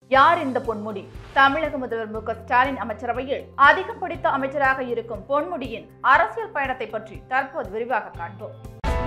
யார் இந்த பொன்முடி தமிழக முதல்வர் மு க ஸ்டாலின் அமைச்சரவையில் அதிகம் பிடித்த அமைச்சராக இருக்கும் பொன்முடியின் அரசியல் பயணத்தை பற்றி தற்போது விரிவாக காண்போம்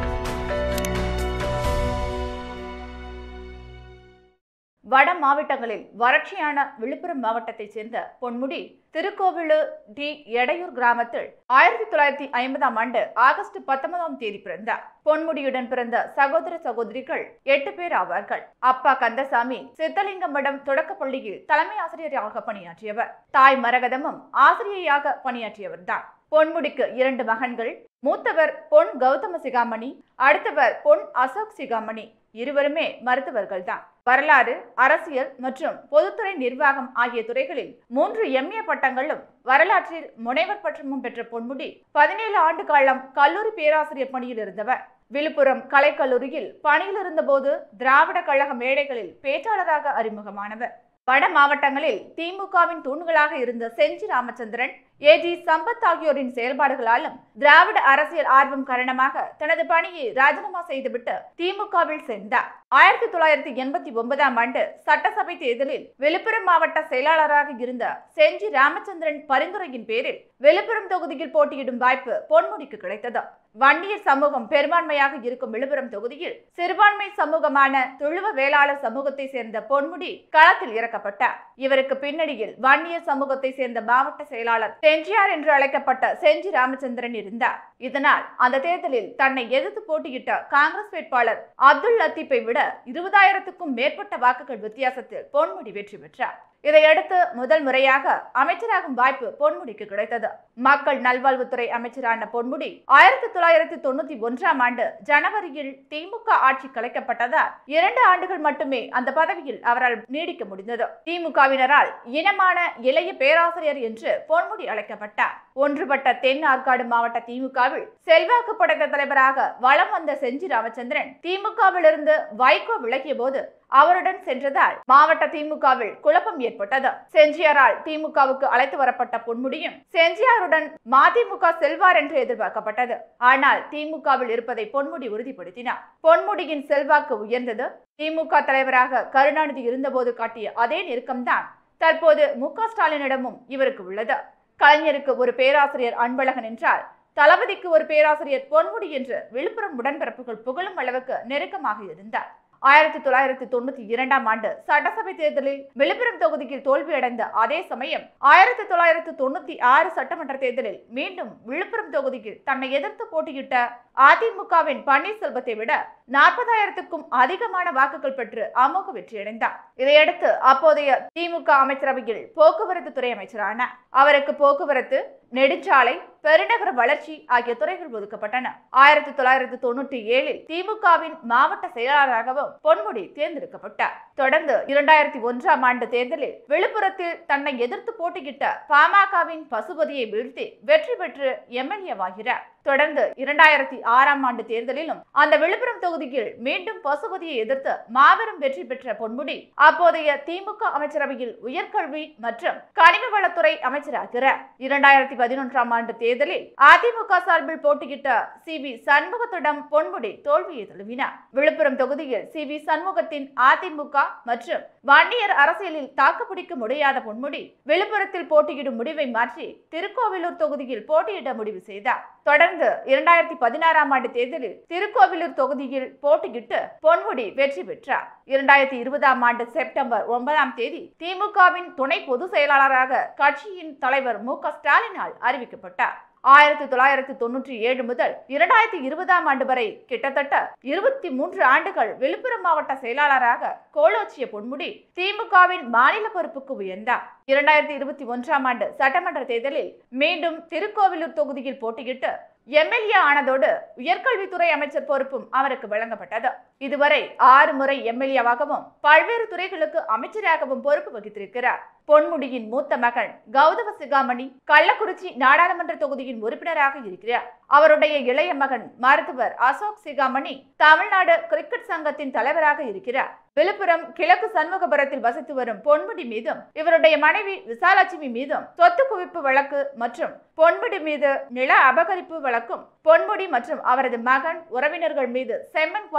வட மாவட்டங்களில் வறட்சியான விழுப்புரம் மாவட்டத்தைச் சேர்ந்த பொன்முடி திருக்கோவிலு டி எடையூர் கிராமத்தில் ஆயிரத்தி தொள்ளாயிரத்தி ஐம்பதாம் ஆண்டு ஆகஸ்ட் பத்தொன்பதாம் தேதி பிறந்தார் பொன்முடியுடன் பிறந்த சகோதர சகோதரிகள் எட்டு பேர் ஆவார்கள் அப்பா கந்தசாமி சித்தலிங்கம் மடம் தொடக்கப் பள்ளியில் தலைமை ஆசிரியராக பணியாற்றியவர் தாய் மரகதமும் ஆசிரியையாக பணியாற்றியவர்தான் பொன்முடிக்கு இரண்டு மகன்கள் மூத்தவர் பொன் கௌதம சிகாமணி அடுத்தவர் பொன் அசோக் சிகாமணி இருவருமே மருத்துவர்கள்தான் வரலாறு அரசியல் மற்றும் பொதுத்துறை நிர்வாகம் ஆகிய துறைகளில் மூன்று எம்ஏ பட்டங்களும் வரலாற்றில் முனைவர் பட்டமும் பெற்ற பொன்முடி பதினேழு ஆண்டு காலம் கல்லூரி பேராசிரியர் பணியில் இருந்தவர் விழுப்புரம் கலைக்கல்லூரியில் பணியில் இருந்தபோது திராவிட கழக மேடைகளில் பேச்சாளராக அறிமுகமானவர் வட மாவட்டங்களில் திமுகவின் தூண்களாக இருந்த செஞ்சி ராமச்சந்திரன் ஏஜி சம்பத் ஆகியோரின் செயல்பாடுகளாலும் திராவிட அரசியல் ஆர்வம் காரணமாக தனது பணியை ராஜினாமா செய்துவிட்டு திமுகவில் சேர்ந்தார் ஆயிரத்தி தொள்ளாயிரத்தி எண்பத்தி ஒன்பதாம் ஆண்டு சட்டசபை தேர்தலில் விழுப்புரம் மாவட்ட செயலாளராக இருந்த செஞ்சி ராமச்சந்திரன் பரிந்துரையின் பேரில் விழுப்புரம் தொகுதியில் போட்டியிடும் வாய்ப்பு பொன்முடிக்கு கிடைத்தது வன்னியர் சமூகம் பெரும்பான்மையாக இருக்கும் விழுப்புரம் தொகுதியில் சிறுபான்மை சமூகமான துழுவ வேளாளர் சமூகத்தை சேர்ந்த பொன்முடி களத்தில் இறக்கப்பட்டார் இவருக்கு பின்னணியில் வன்னியர் சமூகத்தை சேர்ந்த மாவட்ட செயலாளர் செஞ்சியார் என்று அழைக்கப்பட்ட செஞ்சி ராமச்சந்திரன் இருந்தார் இதனால் அந்த தேர்தலில் தன்னை எதிர்த்து போட்டியிட்ட காங்கிரஸ் வேட்பாளர் அப்துல் லத்தீப்பை விட இருபதாயிரத்துக்கும் மேற்பட்ட வாக்குகள் வித்தியாசத்தில் பொன்முடி வெற்றி பெற்றார் இதையடுத்து முதல் முறையாக அமைச்சராகும் வாய்ப்பு பொன்முடிக்கு கிடைத்தது மக்கள் நல்வாழ்வுத்துறை அமைச்சரான பொன்முடி ஆயிரத்தி தொள்ளாயிரத்தி தொண்ணூத்தி ஒன்றாம் ஆண்டு ஜனவரியில் திமுக ஆட்சி கலைக்கப்பட்டதால் இரண்டு ஆண்டுகள் மட்டுமே அந்த பதவியில் அவரால் நீடிக்க முடிந்தது திமுகவினரால் இனமான இளைய பேராசிரியர் என்று பொன்முடி அழைக்கப்பட்டார் ஒன்றுபட்ட தென் ஆற்காடு மாவட்ட திமுகவில் செல்வாக்கு படைத்த தலைவராக வலம் வந்த செஞ்சி ராமச்சந்திரன் திமுகவிலிருந்து வைகோ விலகிய போது அவருடன் சென்றதால் மாவட்ட திமுகவில் குழப்பம் ஏற்பட்டது செஞ்சியாரால் திமுகவுக்கு அழைத்து வரப்பட்ட பொன்முடியும் செஞ்சியாருடன் மதிமுக செல்வார் என்று எதிர்பார்க்கப்பட்டது ஆனால் திமுகவில் இருப்பதை பொன்முடி உறுதிப்படுத்தினார் பொன்முடியின் செல்வாக்கு உயர்ந்தது திமுக தலைவராக கருணாநிதி இருந்தபோது காட்டிய அதே நெருக்கம்தான் தற்போது மு க ஸ்டாலினிடமும் இவருக்கு உள்ளது கலைஞருக்கு ஒரு பேராசிரியர் அன்பழகன் என்றால் தளபதிக்கு ஒரு பேராசிரியர் பொன்முடி என்று விழுப்புரம் உடன்பிறப்புகள் புகழும் அளவுக்கு நெருக்கமாக இருந்தார் ஆயிரத்தி தொள்ளாயிரத்தி தொண்ணூத்தி இரண்டாம் ஆண்டு சட்டசபை தேர்தலில் விழுப்புரம் தொகுதியில் தோல்வியடைந்த அதே சமயம் ஆயிரத்தி தொள்ளாயிரத்தி தொண்ணூத்தி ஆறு சட்டமன்ற தேர்தலில் மீண்டும் விழுப்புரம் தொகுதியில் தன்னை எதிர்த்து போட்டியிட்ட அதிமுகவின் பன்னீர்செல்வத்தை விட நாற்பதாயிரத்துக்கும் அதிகமான வாக்குகள் பெற்று அமோக வெற்றியடைந்தார் இதையடுத்து அப்போதைய திமுக அமைச்சரவையில் போக்குவரத்து துறை அமைச்சரானார் அவருக்கு போக்குவரத்து நெடுஞ்சாலை பெருநகர வளர்ச்சி ஆகிய துறைகள் ஒதுக்கப்பட்டன ஆயிரத்தி தொள்ளாயிரத்தி தொண்ணூற்றி ஏழில் திமுகவின் மாவட்ட செயலாளராகவும் பொன்முடி தேர்ந்தெடுக்கப்பட்டார் தொடர்ந்து இரண்டாயிரத்தி ஒன்றாம் ஆண்டு தேர்தலில் விழுப்புரத்தில் தன்னை எதிர்த்து போட்டியிட்ட பாமகவின் பசுபதியை வீழ்த்தி வெற்றி பெற்று எம்எல்ஏவாகிறார் தொடர்ந்து இரண்டாயிரத்தி ஆறாம் ஆண்டு தேர்தலிலும் அந்த விழுப்புரம் தொகுதியில் மீண்டும் பசுபதியை எதிர்த்து மாபெரும் வெற்றி பெற்ற பொன்முடி அப்போதைய திமுக அமைச்சரவையில் உயர்கல்வி மற்றும் கனிம வளத்துறை அமைச்சராகிறார் இரண்டாயிரத்தி பதினொன்றாம் ஆண்டு தேர்தலில் அதிமுக சார்பில் போட்டியிட்ட சி வி சண்முகத்திடம் பொன்முடி தோல்வியை தழுவினார் விழுப்புரம் தொகுதியில் சி வி சண்முகத்தின் அதிமுக மற்றும் வன்னியர் அரசியலில் தாக்குப்பிடிக்க முடியாத பொன்முடி விழுப்புரத்தில் போட்டியிடும் முடிவை மாற்றி திருக்கோவிலூர் தொகுதியில் போட்டியிட முடிவு செய்தார் தொடர்ந்து இரண்டாயிரத்தி பதினாறாம் ஆண்டு தேர்தலில் திருக்கோவிலூர் தொகுதியில் போட்டியிட்டு பொன்முடி வெற்றி பெற்றார் இரண்டாயிரத்தி இருபதாம் ஆண்டு செப்டம்பர் ஒன்பதாம் தேதி திமுகவின் துணை பொதுச் செயலாளராக கட்சியின் தலைவர் மு க ஸ்டாலினால் அறிவிக்கப்பட்டார் ஆயிரத்தி தொள்ளாயிரத்தி தொண்ணூற்றி ஏழு முதல் இரண்டாயிரத்தி இருபதாம் ஆண்டு வரை கிட்டத்தட்ட இருபத்தி மூன்று ஆண்டுகள் விழுப்புரம் மாவட்ட செயலாளராக கோலோச்சிய பொன்முடி திமுகவின் மாநில பொறுப்புக்கு உயர்ந்தார் இரண்டாயிரத்தி இருபத்தி ஒன்றாம் ஆண்டு சட்டமன்ற தேர்தலில் மீண்டும் திருக்கோவிலூர் தொகுதியில் போட்டியிட்டு எம்எல்ஏ ஆனதோடு உயர்கல்வித்துறை அமைச்சர் பொறுப்பும் அவருக்கு வழங்கப்பட்டது இதுவரை ஆறு முறை எம்எல்ஏவாகவும் பல்வேறு துறைகளுக்கு அமைச்சராகவும் பொறுப்பு வகித்திருக்கிறார் பொன்முடியின் மூத்த மகன் கௌதம சிகாமணி கள்ளக்குறிச்சி நாடாளுமன்ற தொகுதியின் உறுப்பினராக இருக்கிறார் அவருடைய இளைய மகன் மருத்துவர் அசோக் சிகாமணி தமிழ்நாடு கிரிக்கெட் சங்கத்தின் தலைவராக இருக்கிறார் விழுப்புரம் கிழக்கு சண்முகபுரத்தில் வசித்து வரும் பொன்முடி மீதும் இவருடைய மனைவி விசாலட்சுமி மீதும் சொத்து குவிப்பு வழக்கு மற்றும் பொன்முடி மீது நில அபகரிப்பு வழக்கும் பொன்முடி மற்றும் அவரது மகன் உறவினர்கள் மீது செம்மன் குவாரி வழக்குகள்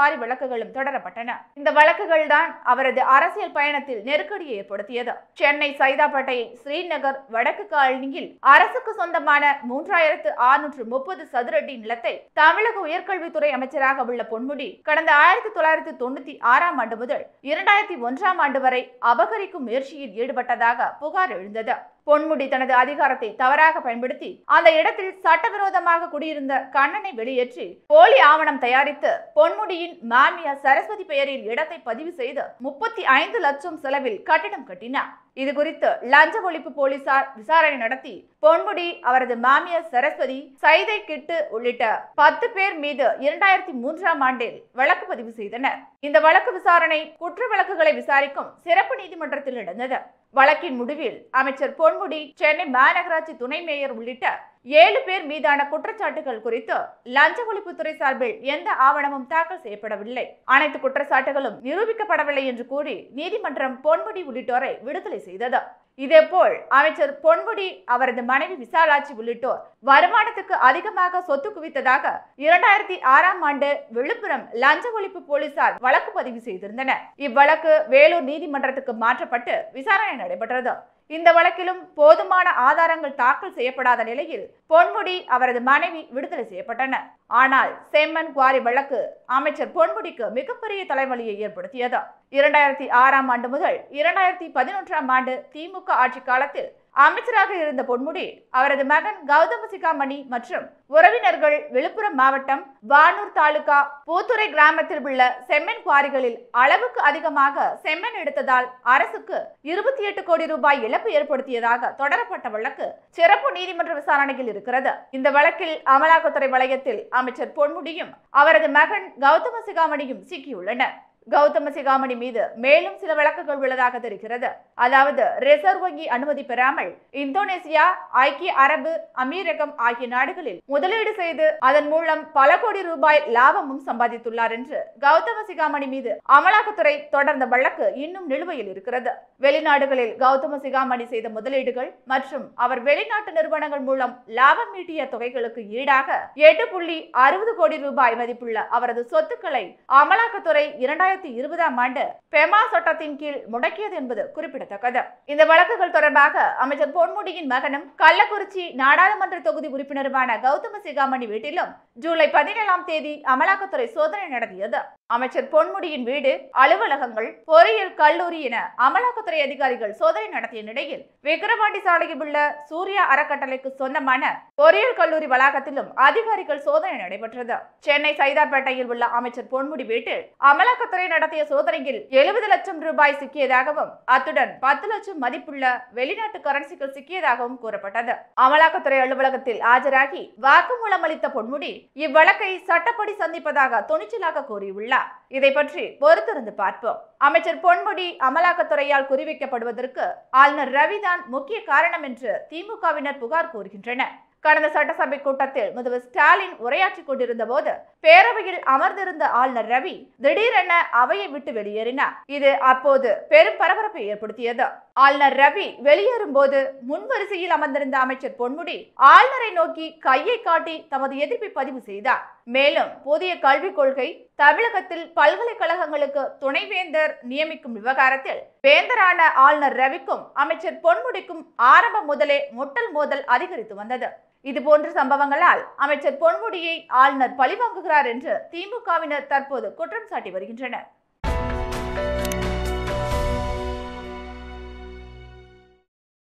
வழக்குகளும் தொடரப்பட்டன இந்த வழக்குகள் தான் அவரது அரசியல் பயணத்தில் நெருக்கடியை ஏற்படுத்தியது சென்னை சைதாப்பேட்டை ஸ்ரீநகர் வடக்கு காலனியில் அரசுக்கு சொந்தமான மூன்றாயிரத்து அறுநூற்று முப்பது சதுரடி நிலத்தை தமிழக உயர்கல்வித்துறை அமைச்சராக உள்ள பொன்முடி கடந்த ஆயிரத்தி தொள்ளாயிரத்தி தொண்ணூத்தி ஆறாம் ஆண்டு முதல் இரண்டாயிரத்தி ஒன்றாம் ஆண்டு வரை அபகரிக்கும் முயற்சியில் ஈடுபட்டதாக புகார் எழுந்தது பொன்முடி தனது அதிகாரத்தை தவறாக பயன்படுத்தி அந்த இடத்தில் சட்டவிரோதமாக குடியிருந்த கண்ணனை வெளியேற்றி போலி ஆவணம் தயாரித்து பொன்முடியின் மாமியார் சரஸ்வதி பெயரில் இடத்தை பதிவு செய்து முப்பத்தி ஐந்து லட்சம் செலவில் கட்டிடம் கட்டினார் இது குறித்து லஞ்ச ஒழிப்பு போலீசார் விசாரணை நடத்தி பொன்முடி அவரது மாமியார் சரஸ்வதி சைதை கிட்டு உள்ளிட்ட பத்து பேர் மீது இரண்டாயிரத்தி மூன்றாம் ஆண்டில் வழக்கு பதிவு செய்தனர் இந்த வழக்கு விசாரணை குற்ற வழக்குகளை விசாரிக்கும் சிறப்பு நீதிமன்றத்தில் நடந்தது வழக்கின் முடிவில் அமைச்சர் பொன்முடி சென்னை மாநகராட்சி துணை மேயர் உள்ளிட்ட ஏழு பேர் மீதான குற்றச்சாட்டுகள் குறித்து லஞ்ச ஒழிப்புத்துறை சார்பில் எந்த ஆவணமும் தாக்கல் செய்யப்படவில்லை அனைத்து குற்றச்சாட்டுகளும் நிரூபிக்கப்படவில்லை என்று கூறி நீதிமன்றம் பொன்முடி உள்ளிட்டோரை விடுதலை செய்தது இதேபோல் அமைச்சர் பொன்முடி அவரது மனைவி விசாலாட்சி உள்ளிட்டோர் வருமானத்துக்கு அதிகமாக சொத்து குவித்ததாக இரண்டாயிரத்தி ஆறாம் ஆண்டு விழுப்புரம் லஞ்ச ஒழிப்பு போலீசார் வழக்கு பதிவு செய்திருந்தனர் இவ்வழக்கு வேலூர் நீதிமன்றத்துக்கு மாற்றப்பட்டு விசாரணை நடைபெற்றது இந்த வழக்கிலும் போதுமான ஆதாரங்கள் தாக்கல் செய்யப்படாத நிலையில் பொன்முடி அவரது மனைவி விடுதலை செய்யப்பட்டனர் ஆனால் செம்மன் குவாரி வழக்கு அமைச்சர் பொன்முடிக்கு மிகப்பெரிய தலைவலியை ஏற்படுத்தியது இரண்டாயிரத்தி ஆறாம் ஆண்டு முதல் இரண்டாயிரத்தி பதினொன்றாம் ஆண்டு திமுக ஆட்சி காலத்தில் அமைச்சராக இருந்த பொன்முடி அவரது மகன் கௌதம சிகாமணி மற்றும் உறவினர்கள் விழுப்புரம் மாவட்டம் வானூர் தாலுகா பூத்துறை கிராமத்தில் உள்ள செம்மண் குவாரிகளில் அளவுக்கு அதிகமாக செம்மண் எடுத்ததால் அரசுக்கு இருபத்தி எட்டு கோடி ரூபாய் இழப்பு ஏற்படுத்தியதாக தொடரப்பட்ட வழக்கு சிறப்பு நீதிமன்ற விசாரணையில் இருக்கிறது இந்த வழக்கில் அமலாக்கத்துறை வளையத்தில் அமைச்சர் பொன்முடியும் அவரது மகன் கௌதம சிகாமணியும் சிக்கியுள்ளனர் கௌதம சிகாமணி மீது மேலும் சில வழக்குகள் உள்ளதாக தெரிகிறது அதாவது ரிசர்வ் வங்கி அனுமதி பெறாமல் இந்தோனேசியா ஐக்கிய அரபு அமீரகம் ஆகிய நாடுகளில் முதலீடு செய்து அதன் மூலம் பல கோடி ரூபாய் லாபமும் சம்பாதித்துள்ளார் என்று கௌதம சிகாமணி மீது அமலாக்கத்துறை தொடர்ந்த வழக்கு இன்னும் நிலுவையில் இருக்கிறது வெளிநாடுகளில் கௌதம சிகாமணி செய்த முதலீடுகள் மற்றும் அவர் வெளிநாட்டு நிறுவனங்கள் மூலம் லாபம் ஈட்டிய தொகைகளுக்கு ஈடாக எட்டு புள்ளி அறுபது கோடி ரூபாய் மதிப்புள்ள அவரது சொத்துக்களை அமலாக்கத்துறை இரண்டாயிரத்தி இருபதாம் ஆண்டு பெமா சட்டத்தின் கீழ் முடக்கியது என்பது குறிப்பிடத்தக்கது இந்த வழக்குகள் தொடர்பாக அமைச்சர் பொன்முடியின் மகனும் கள்ளக்குறிச்சி நாடாளுமன்ற தொகுதி உறுப்பினருமான கௌதம சிகாமணி வீட்டிலும் ஜூலை பதினேழாம் தேதி அமலாக்கத்துறை சோதனை நடத்தியது அமைச்சர் பொன்முடியின் வீடு அலுவலகங்கள் பொறியியல் கல்லூரி என அமலாக்கத்துறை அதிகாரிகள் சோதனை நடத்திய நிலையில் விக்கிரவாண்டி சாலையில் உள்ள சூர்யா அறக்கட்டளைக்கு சொந்தமான பொறியியல் கல்லூரி வளாகத்திலும் அதிகாரிகள் சோதனை நடைபெற்றது சென்னை சைதாப்பேட்டையில் உள்ள அமைச்சர் பொன்முடி வீட்டில் அமலாக்கத்துறை நடத்திய சோதனையில் எழுபது லட்சம் ரூபாய் சிக்கியதாகவும் அத்துடன் பத்து லட்சம் மதிப்புள்ள வெளிநாட்டு கரன்சிகள் சிக்கியதாகவும் கூறப்பட்டது அமலாக்கத்துறை அலுவலகத்தில் ஆஜராகி வாக்குமூலம் அளித்த பொன்முடி இவ்வழக்கை சட்டப்படி சந்திப்பதாக துணிச்சலாக கூறியுள்ளார் இதை பற்றி பொறுத்திருந்து பார்ப்போம் அமைச்சர் பொன்முடி அமலாக்கத்துறையால் குறிவைக்கப்படுவதற்கு ஆளுநர் ரவிதான் முக்கிய காரணம் என்று திமுகவினர் புகார் கூறுகின்றனர் கடந்த சட்டசபை கூட்டத்தில் முதல்வர் ஸ்டாலின் உரையாற்றிக் கொண்டிருந்த போது பேரவையில் அமர்ந்திருந்த ஆளுநர் ரவி திடீரென அவையை விட்டு வெளியேறினார் இது அப்போது பெரும் பரபரப்பை ஏற்படுத்தியது ஆளுநர் ரவி வெளியேறும் போது முன்வரிசையில் அமர்ந்திருந்த அமைச்சர் பொன்முடி ஆளுநரை நோக்கி கையை காட்டி தமது எதிர்ப்பை பதிவு செய்தார் மேலும் புதிய கல்விக் கொள்கை தமிழகத்தில் பல்கலைக்கழகங்களுக்கு துணைவேந்தர் நியமிக்கும் விவகாரத்தில் வேந்தரான ஆளுநர் ரவிக்கும் அமைச்சர் பொன்முடிக்கும் ஆரம்பம் முதலே முட்டல் மோதல் அதிகரித்து வந்தது இதுபோன்ற சம்பவங்களால் அமைச்சர் பொன்முடியை ஆளுநர் பழிவாங்குகிறார் என்று திமுகவினர் தற்போது குற்றம் சாட்டி வருகின்றனர்